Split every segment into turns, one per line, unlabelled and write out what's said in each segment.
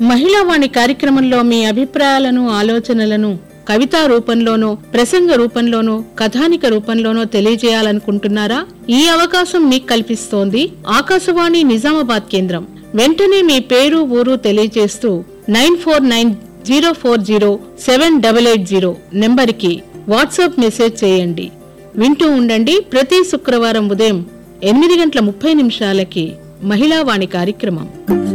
మహిళావాణి కార్యక్రమంలో మీ అభిప్రాయాలను ఆలోచనలను కవితా రూపంలోనో ప్రసంగ రూపంలోనో కథానిక రూపంలోనో తెలియజేయాలనుకుంటున్నారా ఈ అవకాశం మీకు కల్పిస్తోంది ఆకాశవాణి నిజామాబాద్ కేంద్రం వెంటనే మీ పేరు ఊరు తెలియజేస్తూ nine four nine zero four zero seven double eight zero నెంబర్కి వాట్సాప్ మెసేజ్ చేయండి వింటూ ఉండండి ప్రతి శుక్రవారం ఉదయం ఎనిమిది గంటల ముప్పై నిమిషాలకి మహిళావాణి కార్యక్రమం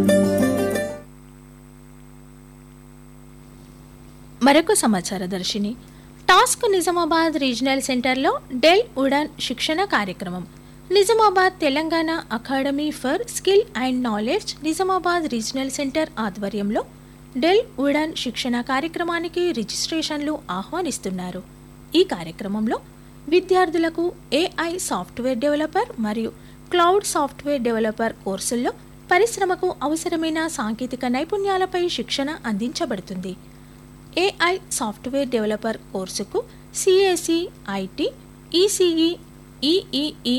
మరొక సమాచార దర్శిని టాస్క్ నిజామాబాద్ రీజనల్ సెంటర్లో డెల్ ఉడాన్ శిక్షణ కార్యక్రమం Nizamabad Telangana academy for skill and knowledge Nizamabad regional centre ఆధ్వర్యంలో డెల్ ఉడాన్ శిక్షణ కార్యక్రమానికి రిజిస్ట్రేషన్లు ఆహ్వానిస్తున్నారు ఈ కార్యక్రమంలో విద్యార్థులకు ఏఐ సాఫ్ట్వేర్ డెవలపర్ మరియు క్లౌడ్ సాఫ్ట్వేర్ డెవలపర్ కోర్సుల్లో పరిశ్రమకు అవసరమైన సాంకేతిక నైపుణ్యాలపై శిక్షణ అందించబడుతుంది ఏఐ సాఫ్ట్వేర్ డెవలపర్ కోర్సుకు CSE IT ECE EEE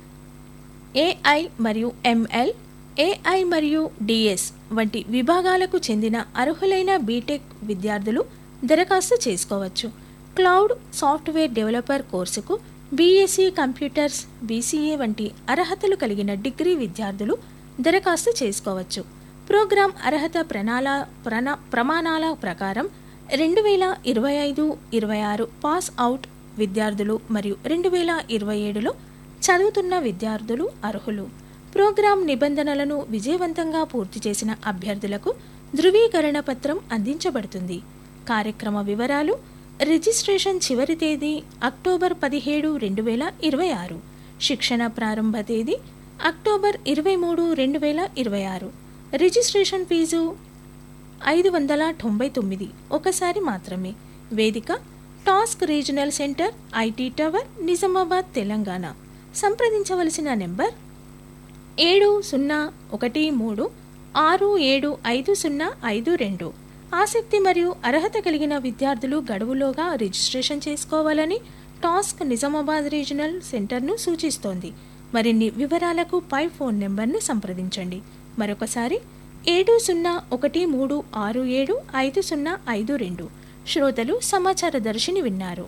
AI మరియు ఎంఎల్ ఏఐ మరియు డిఎస్ వంటి విభాగాలకు చెందిన అర్హులైన బీటెక్ విద్యార్థులు దరఖాస్తు చేసుకోవచ్చు క్లౌడ్ సాఫ్ట్వేర్ డెవలపర్ కోర్సుకు బీఎస్సీ కంప్యూటర్స్ బీసీఏ వంటి అర్హతలు కలిగిన డిగ్రీ విద్యార్థులు దరఖాస్తు చేసుకోవచ్చు ప్రోగ్రాం అర్హత ప్రణాళ ప్రణ ప్రమాణాల ప్రకారం రెండు వేల ఇరవై ఐదు ఇరవై ఆరు పాస్ అవుట్ విద్యార్థులు మరియు రెండు వేల ఇరవై ఏడులో చదువుతున్న విద్యార్థులు అర్హులు ప్రోగ్రాం నిబంధనలను విజయవంతంగా పూర్తి చేసిన అభ్యర్థులకు ధృవీకరణ పత్రం అందించబడుతుంది కార్యక్రమ వివరాలు రిజిస్ట్రేషన్ చివరి తేదీ అక్టోబర్ పదిహేడు రెండు వేల ఇరవై ఆరు శిక్షణ ప్రారంభ తేదీ అక్టోబర్ ఇరవై మూడు రెండు వేల ఇరవై ఆరు రిజిస్ట్రేషన్ ఫీజు ఐదు వందల తొంభై తొమ్మిది ఒకసారి మాత్రమే వేదిక TASK regional centre IT tower Nizamabad Telangana సంప్రదించవలసిన నెంబర్ ఏడు సున్నా ఒకటి మూడు ఆరు ఏడు ఐదు సున్నా ఐదు రెండు ఆసక్తి మరియు అర్హత కలిగిన విద్యార్థులు గడువులోగా రిజిస్ట్రేషన్ చేసుకోవాలని టాస్క్ నిజామాబాద్ రీజనల్ సెంటర్ను సూచిస్తోంది మరిన్ని వివరాలకు పై ఫోన్ నెంబర్ని సంప్రదించండి మరొకసారి ఏడు సున్నా ఒకటి మూడు ఆరు ఏడు ఐదు సున్నా ఐదు రెండు శ్రోతలు సమాచార దర్శిని విన్నారు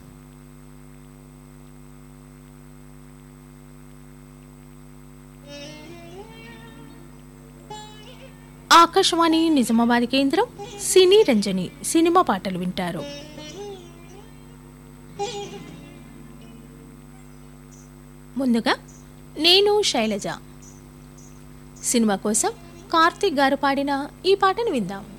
ఆకాశవాణి నిజామాబాద్ కేంద్రం సినీ రంజని సినిమా పాటలు వింటారు ముందుగా నేను శైలజ సినిమా కోసం కార్తిక్ గారు పాడిన ఈ పాటను విందాం